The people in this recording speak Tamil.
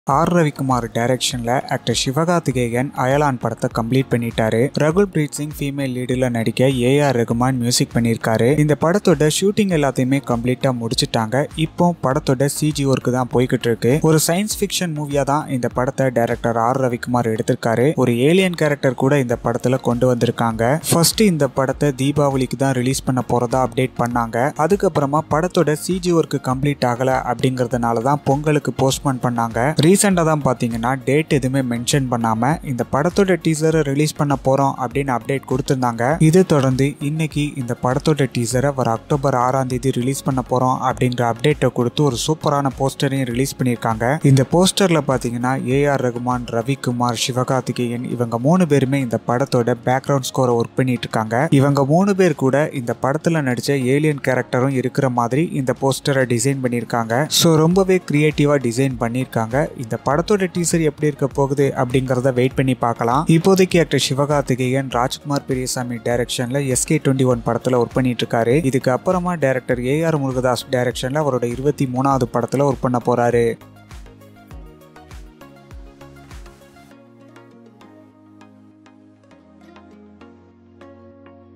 ஆர் ரவிக்குமார் டைரக்ஷன்ல ஆக்டர் சிவகார்த்திகேயன் அயலான் படத்தை கம்ப்ளீட் பண்ணிட்டாரு ரகுல் பிரீத் சிங் ஃபீமேல் லீடில் நடிக்க ஏஆர் ரகுமான் மியூசிக் பண்ணியிருக்காரு இந்த படத்தோட ஷூட்டிங் எல்லாத்தையுமே கம்ப்ளீட்டா முடிச்சிட்டாங்க இப்போ படத்தோட சிஜி ஒர்க் தான் போய்கிட்டு இருக்கு ஒரு சயின்ஸ் ஃபிக்ஷன் மூவியா தான் இந்த படத்தை டைரக்டர் ஆர் ரவிக்குமார் எடுத்திருக்காரு ஒரு ஏலியன் கேரக்டர் கூட இந்த படத்துல கொண்டு வந்திருக்காங்க ஃபர்ஸ்ட் இந்த படத்தை தீபாவளிக்கு தான் ரிலீஸ் பண்ண போறதா அப்டேட் பண்ணாங்க அதுக்கப்புறமா படத்தோட சிஜி ஒர்க் கம்ப்ளீட் ஆகல அப்படிங்கறதுனால தான் பொங்கலுக்கு போஸ்ட்போன் பண்ணாங்க ரீசெண்டாக தான் பார்த்தீங்கன்னா டேட் எதுவுமே மென்ஷன் பண்ணாமல் இந்த படத்தோட டீசரை ரிலீஸ் பண்ண போகிறோம் அப்படின்னு அப்டேட் கொடுத்துருந்தாங்க இதை தொடர்ந்து இன்னைக்கு இந்த படத்தோட டீசரை வர அக்டோபர் ஆறாம் தேதி ரிலீஸ் பண்ண போகிறோம் அப்படின்ற அப்டேட்டை கொடுத்து ஒரு சூப்பரான போஸ்டரையும் ரிலீஸ் பண்ணியிருக்காங்க இந்த போஸ்டரில் பார்த்தீங்கன்னா ஏஆர் ரகுமான் ரவிக்குமார் சிவகார்த்திகேயன் இவங்க மூணு பேருமே இந்த படத்தோட பேக்ரவுண்ட் ஸ்கோரை ஒர்க் பண்ணிட்டு இருக்காங்க இவங்க மூணு பேர் கூட இந்த படத்தில் நடித்த ஏலியன் கேரக்டரும் இருக்கிற மாதிரி இந்த போஸ்டரை டிசைன் பண்ணியிருக்காங்க ஸோ ரொம்பவே கிரியேட்டிவாக டிசைன் பண்ணியிருக்காங்க இந்த படத்தோட டீசர் எப்படி இருக்க போகுது அப்படிங்கறத வெயிட் பண்ணி பார்க்கலாம் இப்போதைக்கு ஆக்டர் சிவகார்த்திகேயன் ராஜ்குமார் பெரியசாமி டைரக்ஷன்ல எஸ்கே டுவெண்ட்டி ஒன் படத்துல ஒர்க் பண்ணிட்டு இருக்காரு இதுக்கு அப்புறமா டைரக்டர் ஏஆர் முருகதாஸ் டைரக்ஷன்ல அவரோட இருபத்தி மூணாவது படத்துல ஒர்க் பண்ண போறாரு